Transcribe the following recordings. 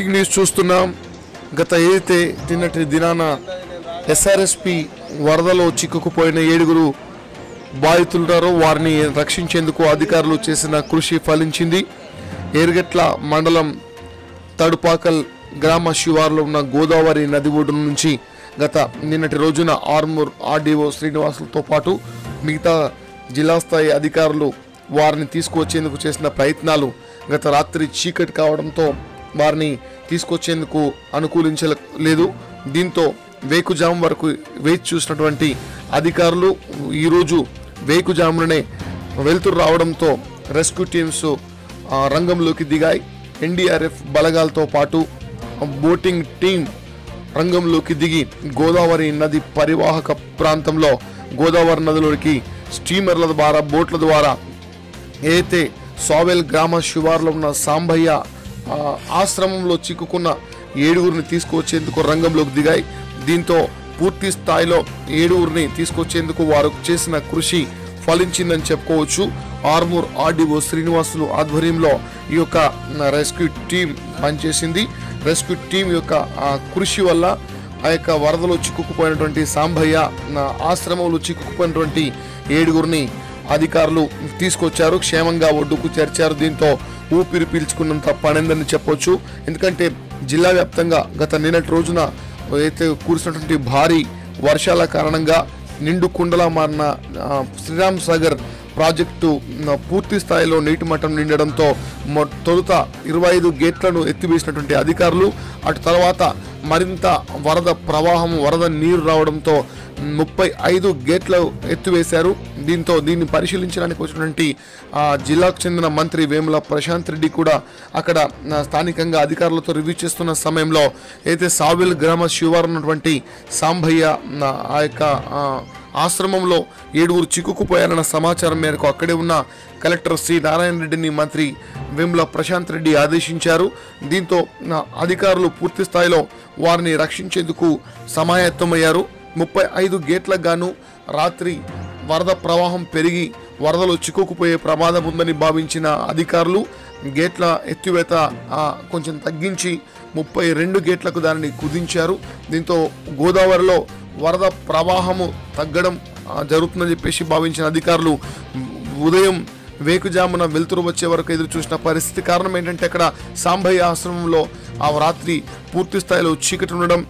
breaking news చూస్తున్నాం గత ఏదైతే నిన్నటి దినాన ఎస్ఆర్ఎస్పి వరదలో చిక్కుకుపోయిన ఏడుగురు బాధితులున్నారో వారిని రక్షించేందుకు అధికారులు చేసిన కృషి ఫలించింది ఏరుగట్ల మండలం తడుపాకల్ గ్రామ శివారులో ఉన్న గోదావరి నది ఒడ్డు నుంచి గత నిన్నటి రోజున ఆర్మూర్ ఆర్డీఓ శ్రీనివాసులతో పాటు మిగతా జిల్లా స్థాయి అధికారులు వారిని తీసుకువచ్చేందుకు చేసిన ప్రయత్నాలు గత రాత్రి చీకటి కావడంతో వారిని తీసుకొచ్చేందుకు అనుకూలించలేదు దీంతో వేకుజాము వరకు వేచి చూసినటువంటి అధికారులు ఈరోజు వేకుజాముననే వెలుతురు రావడంతో రెస్క్యూ టీమ్స్ ఆ, రంగంలోకి దిగాయి ఎన్డీఆర్ఎఫ్ బలగాలతో పాటు బోటింగ్ టీం రంగంలోకి దిగి గోదావరి నది పరివాహక ప్రాంతంలో గోదావరి నదిలోకి స్టీమర్ల ద్వారా బోట్ల ద్వారా ఏదైతే సావెల్ గ్రామ శివార్లో ఉన్న సాంబయ్య ఆ, ఆశ్రమంలో చిక్కుకున్న ఏడుగురిని తీసుకొచ్చేందుకు రంగంలోకి దిగాయి దీంతో పూర్తి స్థాయిలో ఏడుగురిని తీసుకొచ్చేందుకు వారు చేసిన కృషి ఫలించిందని చెప్పుకోవచ్చు ఆర్మూర్ ఆర్డీఓ శ్రీనివాసులు ఆధ్వర్యంలో ఈ యొక్క రెస్క్యూ టీం పనిచేసింది రెస్క్యూ టీం యొక్క ఆ, కృషి వల్ల ఆ యొక్క వరదలో చిక్కుకుపోయినటువంటి సాంబయ్య ఆ, ఆశ్రమంలో చిక్కుకుపోయినటువంటి ఏడుగురిని అధికారులు తీసుకొచ్చారు క్షేమంగా ఒడ్డుకు చేర్చారు దీంతో ఊపిరి పీల్చుకున్నంత పనిందని చెప్పొచ్చు ఎందుకంటే జిల్లా వ్యాప్తంగా గత నిన్నటి రోజున అయితే కురిసినటువంటి భారీ వర్షాల కారణంగా నిండు కుండలా మారిన ఆ, శ్రీరామ్ సాగర్ ప్రాజెక్టు ఆ, పూర్తి స్థాయిలో నీటి మట్టం నిండడంతో మొ- తొలుత ఇరవై ఐదు గేట్లను ఎత్తివేసినటువంటి అధికారులు అటు తర్వాత మరింత వరద ప్రవాహం వరద నీరు రావడంతో ముప్పై ఐదు గేట్లు ఎత్తివేశారు దీంతో దీన్ని పరిశీలించడానికి వచ్చినటువంటి ఆ, జిల్లాకు చెందిన మంత్రి వేముల ప్రశాంత్ రెడ్డి కూడా అక్కడ ఆ, స్థానికంగా అధికారులతో రివ్యూ చేస్తున్న సమయంలో అయితే సావిల్ గ్రామ శివారు ఉన్నటువంటి సాంభయ్య ఆ, ఆ యొక్క ఆ, ఆశ్రమంలో ఏడుగురు చిక్కుకుపోయారన్న సమాచారం మేరకు అక్కడే ఉన్న కలెక్టర్ సి నారాయణ రెడ్డిని మంత్రి వేముల ప్రశాంత్ రెడ్డి ఆదేశించారు దీంతో ఆ, అధికారులు పూర్తి స్థాయిలో వారిని రక్షించేందుకు సమాయత్తమయ్యారు ముప్పై ఐదు గేట్లకు గాను రాత్రి వరద ప్రవాహం పెరిగి వరదలో చిక్కుకుపోయే ప్రమాదం ఉందని భావించిన అధికారులు గేట్ల ఎత్తివేత ఆ, కొంచెం తగ్గించి ముప్పై రెండు గేట్లకు దానిని కుదించారు దీంతో గోదావరిలో వరద ప్రవాహము తగ్గడం ఆ, జరుగుతుందని చెప్పేసి భావించిన అధికారులు ఉదయం వేకుజామున వెలుతురు వచ్చే వరకు ఎదురు చూసిన పరిస్థితి కారణం ఏంటంటే అక్కడ సాంబయ్య ఆశ్రమంలో ఆ రాత్రి పూర్తి స్థాయిలో చీకటి ఉండడం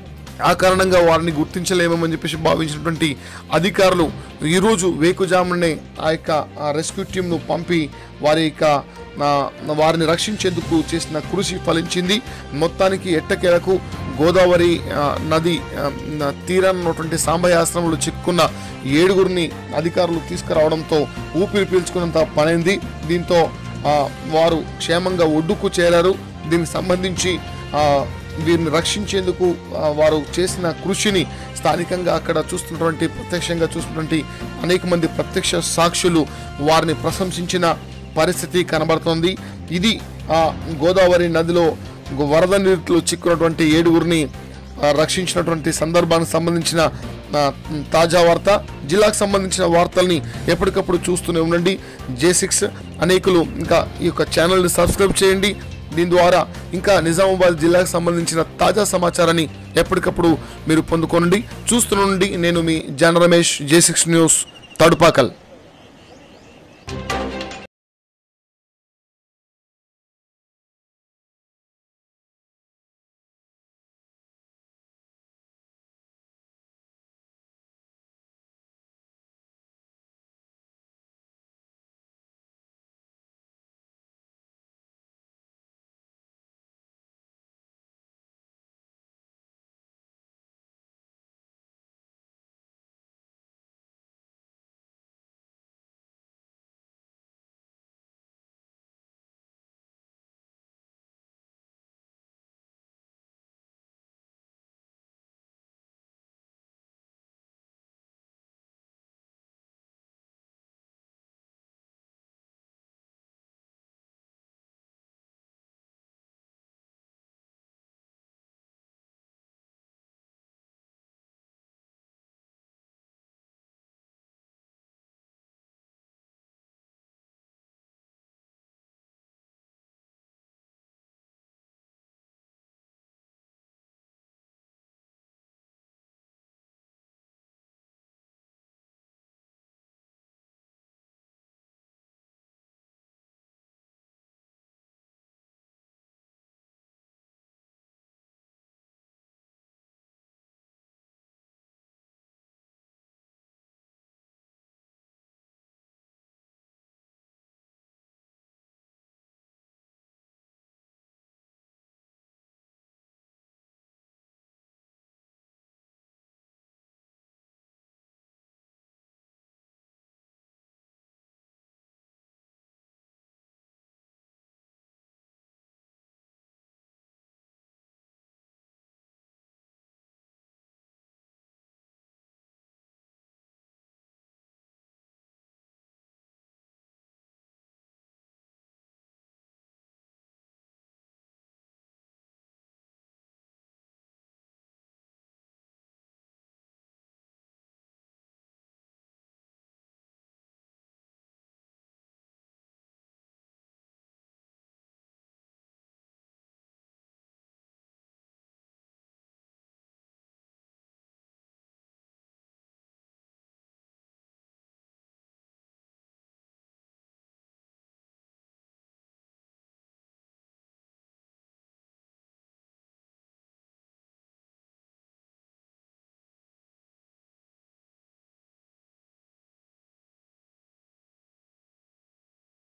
ఆ కారణంగా వారిని గుర్తించలేమని చెప్పేసి భావించినటువంటి అధికారులు ఈరోజు వేకుజామునే ఆ యొక్క ఆ రెస్క్యూ టీంను పంపి వారి యొక్క ఆ, వారిని రక్షించేందుకు చేసిన కృషి ఫలించింది మొత్తానికి ఎట్టకేలకు గోదావరి ఆ, నది ఆ, న- తీరాన ఉన్నటువంటి సాంబయ్య ఆశ్రమంలో చిక్కుకున్న ఏడుగురిని అధికారులు తీసుకురావడంతో ఊపిరి పీల్చుకున్నంత పనైంది దీంతో ఆ, వారు క్షేమంగా ఒడ్డుకు చేరారు దీనికి సంబంధించి ఆ, వీరిని రక్షించేందుకు ఆ, వారు చేసిన కృషిని స్థానికంగా అక్కడ చూస్తున్నటువంటి ప్రత్యక్షంగా చూస్తున్నటువంటి అనేక మంది ప్రత్యక్ష సాక్షులు వారిని ప్రశంసించిన పరిస్థితి కనబడుతోంది ఇది ఆ గోదావరి నదిలో గో- వరద నీటిలో చిక్కున్నటువంటి ఏడుగురిని ఆ, రక్షించినటువంటి సందర్భానికి సంబంధించిన ఆ, తాజా వార్త జిల్లాకు సంబంధించిన వార్తల్ని ఎప్పటికప్పుడు చూస్తూనే ఉండండి జే సిక్స్ అనేకులు ఇంకా ఈ యొక్క ఛానల్ని సబ్స్క్రైబ్ చేయండి దీని ద్వారా ఇంకా నిజామాబాద్ జిల్లాకు సంబంధించిన తాజా సమాచారాన్ని ఎప్పటికప్పుడు మీరు పొందుకోనండి చూస్తుండండి నేను మీ జాన్ రమేష్ జే సిక్స్ న్యూస్ తడుపాకల్